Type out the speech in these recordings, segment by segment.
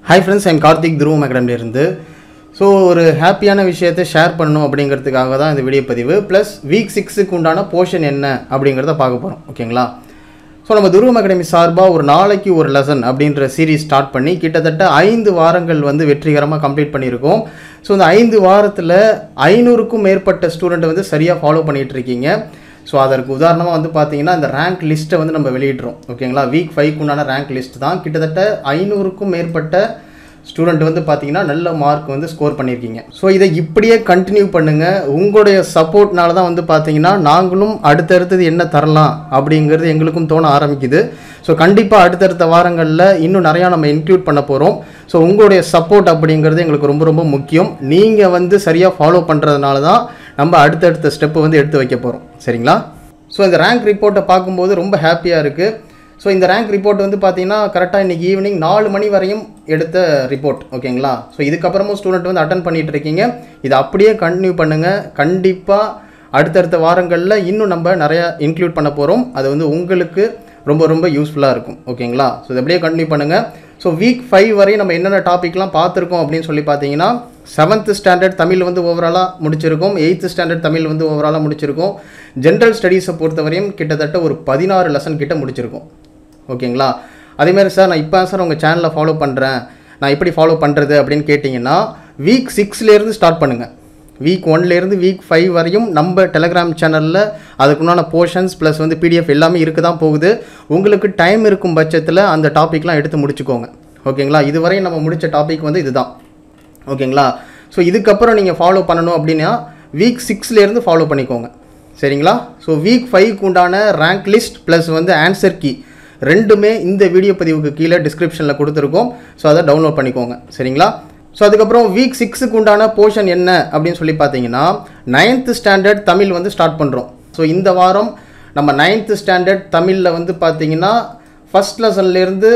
hi friends I'm Karthik துருவம் அகாடமில இருந்து so ஒரு ஹாப்பியான விஷயத்தை ஷேர் பண்ணணும் அப்படிங்கிறதுக்காக தான் இந்த வீடியோ பதிவு ப்ளஸ் வீக் சிக்ஸுக்கு உண்டான போர்ஷன் என்ன அப்படிங்கிறத பார்க்க போகிறோம் ஓகேங்களா ஸோ நம்ம துருவம் அகாடமி சார்பாக ஒரு நாளைக்கு ஒரு லெசன் அப்படின்ற சீரீஸ் ஸ்டார்ட் பண்ணி கிட்டத்தட்ட ஐந்து வாரங்கள் வந்து வெற்றிகரமாக கம்ப்ளீட் பண்ணியிருக்கோம் ஸோ இந்த ஐந்து வாரத்தில் ஐநூறுக்கும் மேற்பட்ட ஸ்டூடெண்ட்டை வந்து சரியாக ஃபாலோ பண்ணிகிட்டு இருக்கீங்க ஸோ அதற்கு உதாரணமாக வந்து பார்த்தீங்கன்னா இந்த ரேங்க் லிஸ்ட்டை வந்து நம்ம வெளியிடுறோம் ஓகேங்களா வீக் ஃபைவ்க்கு உண்டான ரேங்க் லிஸ்ட் தான் கிட்டத்தட்ட ஐநூறுக்கும் மேற்பட்ட ஸ்டூடெண்ட் வந்து பார்த்தீங்கன்னா நல்ல மார்க் வந்து ஸ்கோர் பண்ணியிருக்கீங்க ஸோ இதை இப்படியே கண்டினியூ பண்ணுங்கள் உங்களுடைய சப்போர்ட்னால தான் வந்து பார்த்தீங்கன்னா நாங்களும் அடுத்தடுத்தது என்ன தரலாம் அப்படிங்கிறது எங்களுக்கும் தோண ஆரம்பிக்குது ஸோ கண்டிப்பாக அடுத்தடுத்த வாரங்களில் இன்னும் நிறையா நம்ம இன்க்ளூட் பண்ண போகிறோம் ஸோ உங்களுடைய சப்போர்ட் அப்படிங்கிறது எங்களுக்கு ரொம்ப ரொம்ப முக்கியம் நீங்கள் வந்து சரியாக ஃபாலோ பண்ணுறதுனால தான் நம்ம அடுத்தடுத்த ஸ்டெப்பு வந்து எடுத்து வைக்க போகிறோம் சரிங்களா ஸோ இந்த ரேங்க் ரிப்போர்ட்டை பார்க்கும்போது ரொம்ப ஹாப்பியாக இருக்குது ஸோ இந்த ரேங்க் ரிப்போர்ட் வந்து பார்த்தீங்கன்னா கரெக்டாக இன்றைக்கி ஈவினிங் நாலு மணி வரையும் எடுத்த ரிப்போர்ட் ஓகேங்களா ஸோ இதுக்கப்புறமும் ஸ்டூடெண்ட் வந்து அட்டன் பண்ணிட்டு இருக்கீங்க இதை அப்படியே கண்டினியூ பண்ணுங்கள் கண்டிப்பாக அடுத்தடுத்த வாரங்களில் இன்னும் நம்ம நிறையா இன்க்ளூட் பண்ண போகிறோம் அது வந்து உங்களுக்கு ரொம்ப ரொம்ப யூஸ்ஃபுல்லாக இருக்கும் ஓகேங்களா ஸோ இதை அப்படியே கண்டினியூ பண்ணுங்கள் ஸோ வீக் ஃபைவ் வரையும் நம்ம என்னென்ன டாப்பிக்லாம் பார்த்துருக்கோம் அப்படின்னு சொல்லி பார்த்தீங்கன்னா செவன்த் ஸ்டாண்டர்ட் தமிழ் வந்து ஓவராலாக முடிச்சிருக்கோம் எயித்து ஸ்டாண்டர்ட் தமிழ் வந்து ஓவராலாக முடிச்சிருக்கோம் ஜென்ரல் ஸ்டடீஸை பொறுத்தவரையும் கிட்டத்தட்ட ஒரு பதினாறு லெசன் கிட்ட முடிச்சிருக்கோம் ஓகேங்களா அதேமாதிரி சார் நான் இப்போ சார் உங்கள் சேனலை ஃபாலோ பண்ணுறேன் நான் எப்படி ஃபாலோ பண்ணுறது அப்படின்னு கேட்டிங்கன்னா வீக் சிக்ஸ்லேருந்து ஸ்டார்ட் பண்ணுங்கள் வீக் ஒன்லேருந்து வீக் ஃபைவ் வரையும் நம்ம டெலகிராம் சேனலில் அதுக்குண்டான போர்ஷன்ஸ் ப்ளஸ் வந்து பிடிஎஃப் எல்லாமே இருக்க தான் போகுது உங்களுக்கு டைம் இருக்கும் பட்சத்தில் அந்த டாப்பிக்லாம் எடுத்து முடிச்சுக்கோங்க ஓகேங்களா இதுவரையும் நம்ம முடித்த டாபிக் வந்து இதுதான் ஓகேங்களா ஸோ இதுக்கப்புறம் நீங்கள் ஃபாலோ பண்ணணும் அப்படின்னா வீக் சிக்ஸ்லேருந்து ஃபாலோ பண்ணிக்கோங்க சரிங்களா ஸோ வீக் ஃபைவ்க்கு உண்டான ரேங்க் லிஸ்ட் ப்ளஸ் வந்து ஆன்சர் கீ ரெண்டுமே இந்த வீடியோ பதிவுக்கு கீழே டிஸ்கிரிப்ஷனில் கொடுத்துருக்கோம் ஸோ அதை டவுன்லோட் பண்ணிக்கோங்க சரிங்களா ஸோ அதுக்கப்புறம் வீக் சிக்ஸுக்கு உண்டான போர்ஷன் என்ன அப்படின்னு சொல்லி பார்த்தீங்கன்னா நைன்த்து ஸ்டாண்டர்ட் தமிழ் வந்து ஸ்டார்ட் பண்ணுறோம் ஸோ இந்த வாரம் நம்ம நைன்த்து ஸ்டாண்டர்ட் தமிழில் வந்து பார்த்தீங்கன்னா ஃபஸ்ட் லெசன்லேருந்து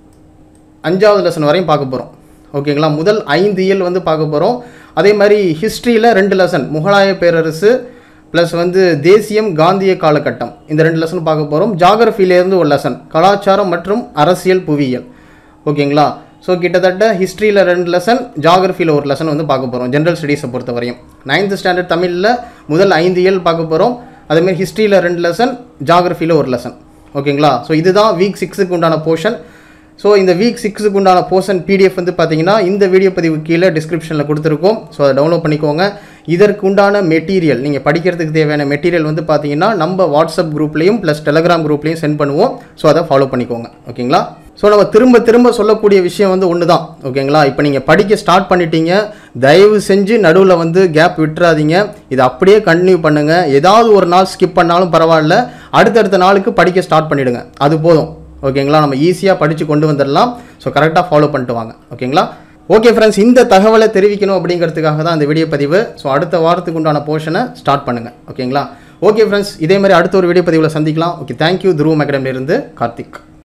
அஞ்சாவது லெசன் வரையும் பார்க்க போகிறோம் ஓகேங்களா முதல் ஐந்து இயல் வந்து பார்க்க போகிறோம் அதே மாதிரி ஹிஸ்ட்ரியில் ரெண்டு லெசன் முகலாய பேரரசு ப்ளஸ் வந்து தேசியம் காந்திய காலகட்டம் இந்த ரெண்டு லெசன் பார்க்க போகிறோம் ஜாகிரஃபிலேருந்து ஒரு லெசன் கலாச்சாரம் மற்றும் அரசியல் புவியியல் ஓகேங்களா ஸோ கிட்டத்தட்ட ஹிஸ்ட்ரியில் ரெண்டு லெசன் ஜாகிரஃபியில் ஒரு லெசன் வந்து பார்க்க போகிறோம் ஜென்ரல் ஸ்டடீஸை பொறுத்த வரையும் நைன்த் ஸ்டாண்டர்ட் தமிழில் முதல் ஐந்து இயல் பார்க்க போகிறோம் அதேமாதிரி ஹிஸ்ட்ரியில் ரெண்டு லெசன் ஜாகிரஃபியில் ஒரு லெசன் ஓகேங்களா ஸோ இதுதான் வீக் சிக்ஸுக்கு உண்டான போர்ஷன் ஸோ இந்த வீக் சிக்ஸுக்கு உண்டான போர்ஷன் பிடிஎஃப் வந்து பார்த்தீங்கன்னா இந்த வீடியோ பதிவு கீழே டிஸ்கிரிப்ஷனில் கொடுத்துருக்கோம் ஸோ அதை டவுன்லோட் பண்ணிக்கோங்க இதற்கு உண்டான மெட்டீரியல் நீங்கள் படிக்கிறதுக்கு தேவையான மெட்டீரியல் வந்து பார்த்தீங்கன்னா நம்ம வாட்ஸ்அப் குரூப்லேயும் ப்ளஸ் டெலகிராம் குரூப்லேயும் சென்ட் பண்ணுவோம் ஸோ அதை ஃபாலோ பண்ணிக்கோங்க ஓகேங்களா ஸோ நம்ம திரும்ப திரும்ப சொல்லக்கூடிய விஷயம் வந்து ஒன்று தான் ஓகேங்களா இப்போ நீங்கள் படிக்க ஸ்டார்ட் பண்ணிட்டீங்க தயவு செஞ்சு நடுவில் வந்து கேப் விட்டுறாதீங்க இதை அப்படியே கண்டினியூ பண்ணுங்கள் ஏதாவது ஒரு நாள் ஸ்கிப் பண்ணாலும் பரவாயில்ல அடுத்தடுத்த நாளுக்கு படிக்க ஸ்டார்ட் பண்ணிவிடுங்க அது போதும் ஓகேங்களா நம்ம ஈஸியாக படித்து கொண்டு வந்துடலாம் ஸோ கரெக்டாக ஃபாலோ பண்ணிட்டு வாங்க ஓகேங்களா ஓகே ஃப்ரெண்ட்ஸ் இந்த தகவலை தெரிவிக்கணும் அப்படிங்கிறதுக்காக தான் இந்த வீடியோ பதிவு ஸோ அடுத்த வாரத்துக்கு உண்டான போர்ஷனை ஸ்டார்ட் பண்ணுங்கள் ஓகேங்களா ஓகே ஃப்ரெண்ட்ஸ் இதே மாதிரி அடுத்த ஒரு வீடியோ பதிவில் சந்திக்கலாம் ஓகே தேங்க்யூ துருவம் அகாடமிலிருந்து கார்த்திக்